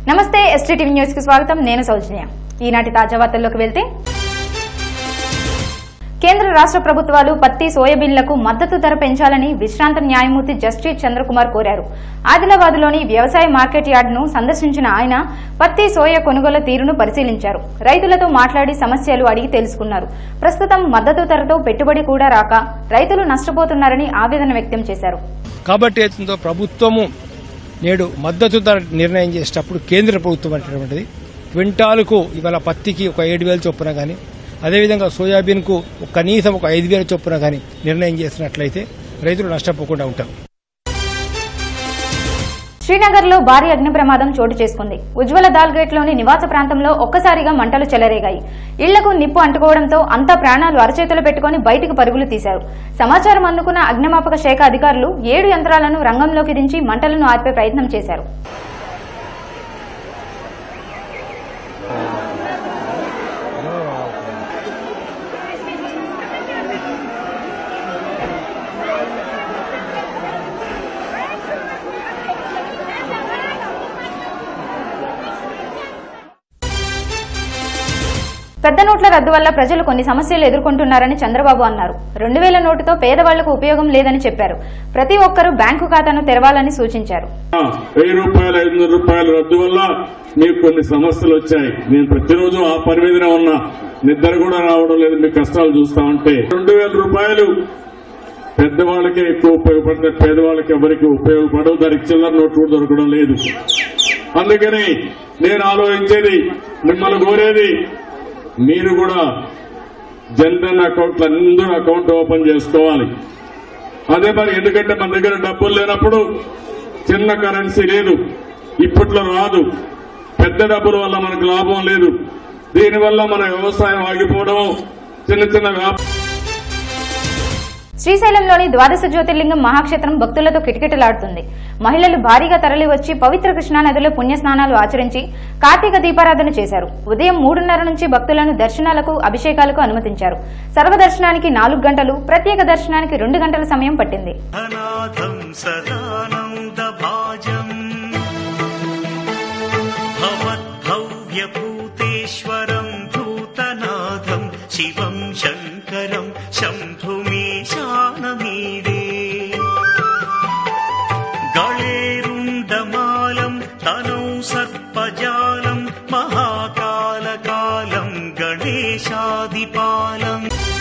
నమస్తే STTV news కి స్వాగతం నేను సౌజన్య ఈనాటి తాజా వార్తల్లోకి వెళ్తే కేంద్ర రాష్ట్ర ప్రభుత్వాలు పత్తి సోయాబీన్లకు మద్దతు ధర పెంచాలని విశ్రాంత న్యాయమూర్తి జస్టిస్ చంద్రకుమార్ కోరారు ఆదిలాబాద్లోని వ్యవసాయ మార్కెట్ యార్డును సందర్శించిన ఆయన పత్తి సోయా కొనుగోలు తీరును పరిశీలించారు రైతులతో మాట్లాడి సమస్యలు అడిగి తెలుసుకున్నారు ప్రస్తుతం మద్దతు ధరతో పెట్టుబడి కూడా రాక రైతులు నష్టపోతున్నారని ఆవేదన వ్యక్తం చేశారు కాబట్టి ఏతుందో ప్రభుత్వము నేడు మద్దతు ధర నిర్ణయం చేసేటప్పుడు కేంద్ర ప్రభుత్వం అనేటువంటిది క్వింటాలుకు ఇవాళ పత్తికి ఒక ఏడు వేల చొప్పున కానీ అదేవిధంగా సోయాబీన్కు ఒక కనీసం ఒక ఐదు వేల చొప్పున కానీ నిర్ణయం చేసినట్లయితే రైతులు నష్టపోకుండా ఉంటారు శ్రీనగర్ లో భారీ అగ్ని ప్రమాదం చోటు చేసుకుంది ఉజ్వల దాల్గేట్లోని నివాస ప్రాంతంలో ఒక్కసారిగా మంటలు చెలరేగాయి ఇళ్లకు నిప్పు అంటుకోవడంతో అంతా ప్రాణాలు అరచేతులు పెట్టుకుని బయటకు పరుగులు తీశారు సమాచారం అందుకున్న అగ్నిమాపక శాఖ అధికారులు ఏడు యంత్రాలను రంగంలోకి దించి మంటలను ఆర్పే ప్రయత్నం చేశారు పెద్ద నోట్ల రద్దు వల్ల ప్రజలు కొన్ని సమస్యలు ఎదుర్కొంటున్నారని చంద్రబాబు అన్నారు రెండు వేల నోటుతో పేదవాళ్లకు ఉపయోగం లేదని చెప్పారు ప్రతి ఒక్కరూ బ్యాంకు ఖాతాను తెరవాలని సూచించారు వెయ్యి రూపాయలు ఐదు వందల రూపాయల రద్దు వల్ల మీకు కొన్ని సమస్యలు వచ్చాయి నేను ప్రతిరోజు ఆ పని మీదనే ఉన్నా నిద్ర కూడా రావడం లేదు మీ కష్టాలు చూస్తా ఉంటే రెండు వేల రూపాయలు పెద్దవాళ్ళకే ఎక్కువ ఉపయోగపడితే పేదవాళ్ళకి ఎవరికి ఉపయోగపడవు దానికి చిల్లర నోట్లు కూడా దొరకడం లేదు అందుకని నేను ఆలోచించేది మిమ్మల్ని కోరేది మీరు కూడా జన్ధన్ అకౌంట్లు అందరూ అకౌంట్ ఓపెన్ చేసుకోవాలి అదే మరి ఎందుకంటే మన దగ్గర డబ్బులు లేనప్పుడు చిన్న కరెన్సీ లేదు ఇప్పట్లో రాదు పెద్ద డబ్బుల వల్ల మనకు లాభం లేదు దీనివల్ల మన వ్యవసాయం ఆగిపోవడం చిన్న చిన్న వ్యాపారం శ్రీశైలంలోని ద్వాదశ జ్యోతిర్లింగం మహాక్షేత్రం భక్తులతో కిటకిటలాడుతుంది మహిళలు భారీగా తరలివచ్చి పవిత్ర కృష్ణానదిలో పుణ్యస్నానాలు ఆచరించి కార్తీక దీపారాధన చేశారు ఉదయం మూడున్నర నుంచి భక్తులను దర్శనాలకు అభిషేకాలకు అనుమతించారు సర్వదర్శనానికి నాలుగు గంటలు ప్రత్యేక దర్శనానికి రెండు గంటల సమయం పట్టింది అనాథం సదానందభాజం భవద్భవ్యభూతేశ్వరం భూతనాథం శివం శంకరం శంభుమీశానమీడే గళేరుండమాలం తనౌ సర్పజాలం మహాకాలకాలం గణేశాదిపాలం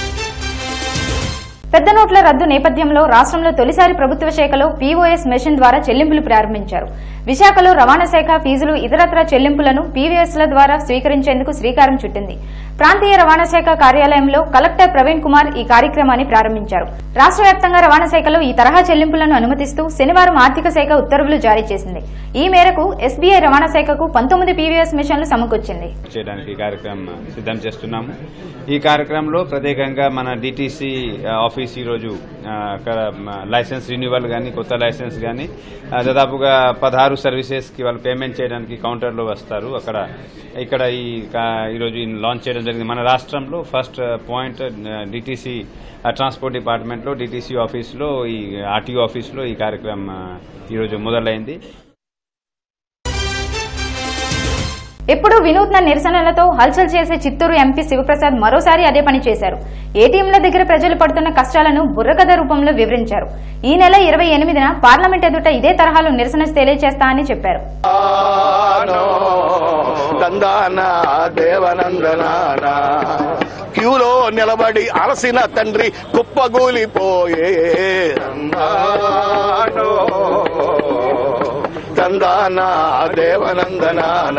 పెద్ద నోట్ల రద్దు నేపథ్యంలో రాష్ట్రంలో తొలిసారి ప్రభుత్వ శాఖలో పీఓఎస్ మెషిన్ ద్వారా చెల్లింపులు ప్రారంభించారు విశాఖలో రవాణా శాఖ ఫీజులు ఇతరత్ర చెల్లింపులను పీవీఎస్ల ద్వారా స్వీకరించేందుకు శ్రీకారం చుట్టింది ప్రాంతీయ రవాణా శాఖ కార్యాలయంలో కలెక్టర్ ప్రవీణ్ కుమార్ ఈ కార్యక్రమాన్ని ప్రారంభించారు రాష్ట్ర వ్యాప్తంగా రవాణా శాఖలో ఈ తరహా చెల్లింపులను అనుమతిస్తూ శనివారం ఆర్థిక శాఖ ఉత్తర్వులు జారీ చేసింది ఈ మేరకు ఎస్బీఐ రవాణా శాఖకు పంతొమ్మిది పీవీఎస్ మిషన్లు సమకూర్చింది చేయడానికి ఈ కార్యక్రమం సిద్ధం చేస్తున్నాము ఈ కార్యక్రమంలో ప్రత్యేకంగా మన డిటిసి ఆఫీస్ ఈరోజు ఆ, అక్కడ మ, లైసెన్స్ రెన్యువల్ కానీ కొత్త లైసెన్స్ కానీ ఆ, దాదాపుగా పదహారు సర్వీసెస్ కి వాళ్ళు పేమెంట్ చేయడానికి కౌంటర్లో వస్తారు అక్కడ ఇక్కడ ఈ కా- ఈరోజు ఈ లాంచ్ చేయడం జరిగింది మన రాష్ట్రంలో ఫస్ట్ పాయింట్ డిటిసి ట్రాన్స్పోర్ట్ డిపార్ట్మెంట్లో డిటిసి ఆఫీస్లో ఈ ఆర్టీఓ ఆఫీస్లో ఈ కార్యక్రమం ఆ, ఈరోజు మొదలైంది ఎప్పుడు వినూత్న నిరసనలతో హల్చల్ చేసే చిత్తూరు ఎంపీ శివప్రసాద్ మరోసారి అదే పని చేశారు ఏటీఎంల దగ్గర ప్రజలు పడుతున్న కష్టాలను బుర్రకథ రూపంలో వివరించారు ఈ నెల ఇరవై ఎనిమిదిన పార్లమెంట్ ఎదుట ఇదే తరహాలో నిరసన తెలియజేస్తా అని చెప్పారు దందాన దేవనందనాన క్యూలో నిలబడి అలసిన తండ్రి కుప్పగూలిపోయే దందానో దందాన దేవనందనాన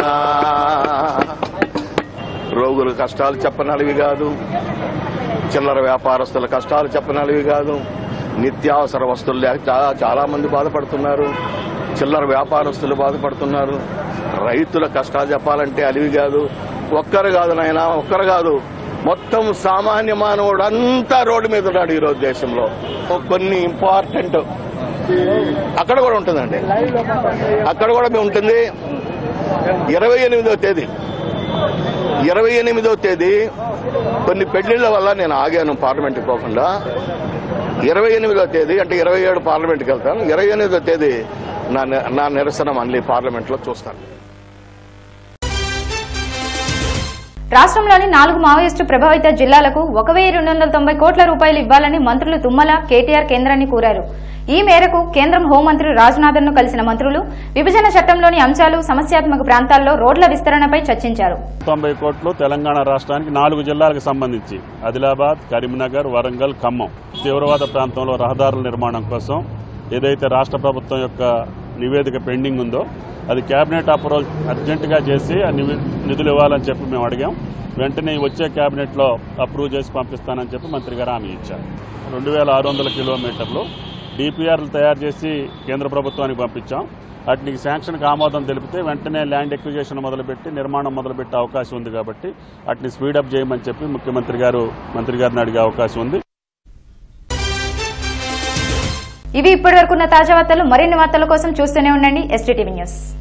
రోగుల కష్టాలు చెప్పనలివి కాదు చిల్లర వ్యాపారస్తుల కష్టాలు చెప్పనలివి కాదు నిత్యావసర వస్తువులు లేక చాలా చాలా మంది బాధపడుతున్నారు చిల్లర వ్యాపారస్తులు బాధపడుతున్నారు రైతుల కష్టాలు చెప్పాలంటే అలివి కాదు ఒక్కరు కాదు నాయన ఒక్కరు కాదు మొత్తం సామాన్య మానవుడు అంతా రోడ్డు మీద ఉన్నాడు ఈ రోజు దేశంలో కొన్ని ఇంపార్టెంట్ అక్కడ కూడా ఉంటుందండి అక్కడ కూడా మీ ఉంటుంది ఇరవై ఎనిమిదో తేదీ ఇరవై ఎనిమిదో తేదీ కొన్ని పెళ్లిళ్ల వల్ల నేను ఆగాను పార్లమెంట్కి పోకుండా ఇరవై ఎనిమిదో తేదీ అంటే ఇరవై ఏడు పార్లమెంట్కి వెళ్తాను ఇరవై ఎనిమిదో తేదీ నా ని- నా నిరసన మళ్ళీ పార్లమెంట్లో చూస్తాను రాష్ట్రంలోని నాలుగు మావోయిస్టు ప్రభావిత జిల్లాలకు ఒక వెయ్యి రెండు వందల తొంభై కోట్ల రూపాయలు ఇవ్వాలని మంత్రులు తుమ్మల కేటీఆర్ కేంద్రాన్ని కోరారు ఈ మేరకు కేంద్రం హోంమంత్రి రాజ్నాథన్ ను కలిసిన మంత్రులు విభజన చట్టంలోని అంశాలు సమస్యాత్మక ప్రాంతాల్లో రోడ్ల విస్తరణపై చర్చించారు తొంభై కోట్లు తెలంగాణ రాష్ట్రానికి నాలుగు జిల్లాలకు సంబంధించి ఆదిలాబాద్ కరీంనగర్ వరంగల్ ఖమ్మం తీవ్రవాద ప్రాంతంలో రహదారుల నిర్మాణం కోసం ఏదైతే రాష్ట్ర ప్రభుత్వం యొక్క నివేదిక పెండింగ్ ఉందో అది కేబినెట్ అప్రూవల్ అర్జెంటుగా చేసి ఆ నివి- నిధులు ఇవ్వాలని చెప్పి మేము అడిగాం వెంటనే ఈ వచ్చే కేబినెట్లో అప్రూవ్ చేసి పంపిస్తానని చెప్పి మంత్రి గారు హామీ ఇచ్చారు రెండు వేల ఆరు వందల కిలోమీటర్లు డిపిఆర్లు తయారు చేసి కేంద్ర ప్రభుత్వానికి పంపించాం వాటికి శాంక్షన్కి ఆమోదం తెలిపితే వెంటనే ల్యాండ్ ఎక్విజేషన్ మొదలుపెట్టి నిర్మాణం మొదలుపెట్టే అవకాశం ఉంది కాబట్టి వాటిని స్పీడప్ చేయమని చెప్పి ముఖ్యమంత్రి గారు మంత్రి గారిని అడిగే అవకాశం ఉంది ఇవి ఇప్పటివరకున్న తాజా వార్తలు మరిన్ని వార్తల కోసం చూస్తూనే ఉండండి ఎస్టీటీవీ న్యూస్